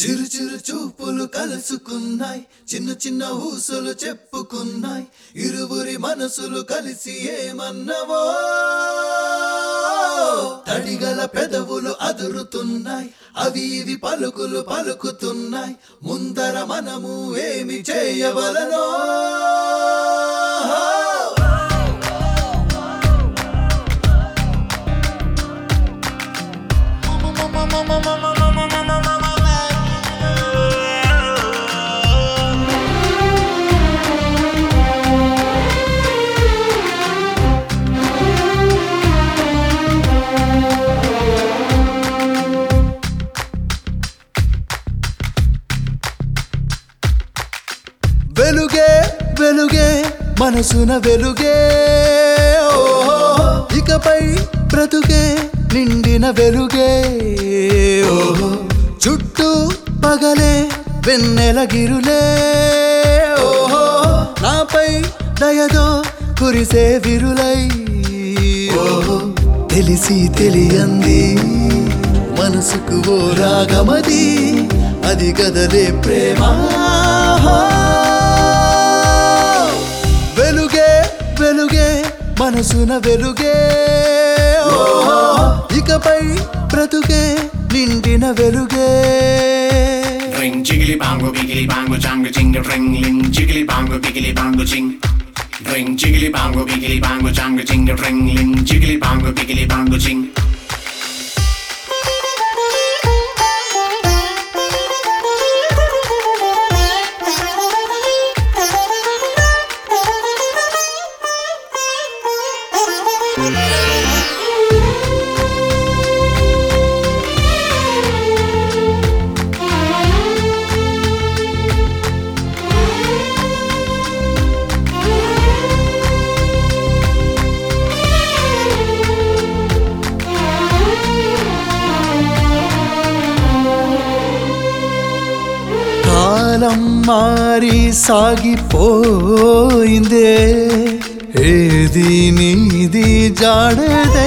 చిరు చిరు చూపులు కలుసుకున్నాయి చిన్న చిన్న ఊసులు చెప్పుకున్నాయి ఇరువురి మనసులు కలిసి ఏమన్నవో తడిగల పెదవులు అదురుతున్నాయి అవి ఇవి పలుకులు పలుకుతున్నాయి ముందర మనము ఏమి చేయవలనో వెలుగే వెలుగే మనసున వెలుగే ఓహో ఇకపై బ్రతుకే నిండిన వెలుగే ఓహో చుట్టూ పగలే వెన్నెల గిరులే ఓహో నాపై దయదో కురిసే విరులై ఓహో తెలిసి తెలియంది మనసుకు ఓ రాగమది అది గదలే ప్రేమ వెలుగే వెలుగే మనసున వెలుగే ఓహో, ఇకపై బ్రతుకే నిండిన వెలుగే Ring jiggly bongo biggly bongo jango jingle ring ling jiggly bongo biggly bongo jing. Ring jiggly bongo biggly bongo jango jingle ring ling jiggly bongo biggly bongo jing. కాలం మారి సాగిపోయిందే ఏది నీది జాడదే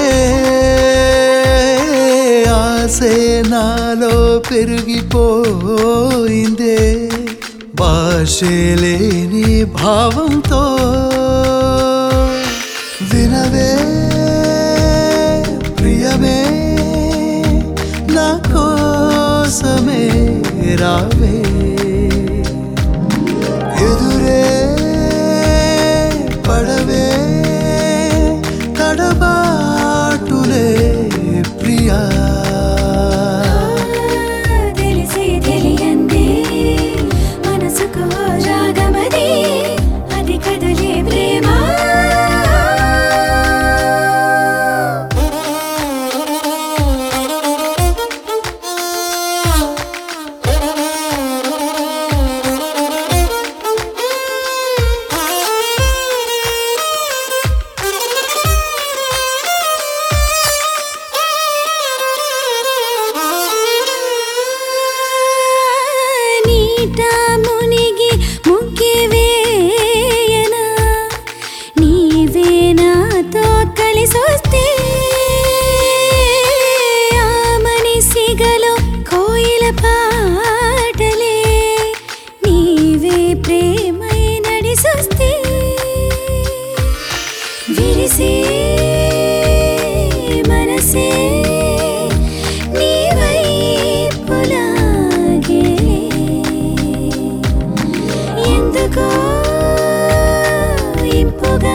ఆసే నాలో పెరిగిపోయిందే భాషే లేని భావంతో వినవే ప్రియమే నా కోసమే రావే ఎదురే పడవే తడబాటులే ప్రియా తెలిసి తెలియంది మనసుకు రాగమది అది కదలే ప్రేమ నీట మునిగి ముగ్గి వేయనా నీవే నాతో కలిసొస్తే ఆ మనిసిగలో కోయిల పాటలే నీవే ప్రేమై నడిసొస్తే విరిసే మనసే నీ వైపు లాగేలే. ఎందుకో ఇంపుగా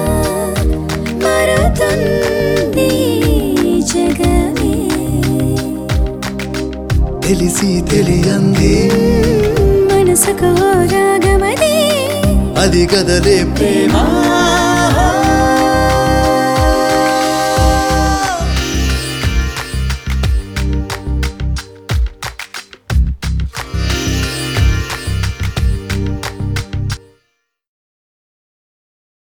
మరుతుంది జగమే తెలిసి తెలియంది మనసుకు రాగమది అది కదలే ప్రేమ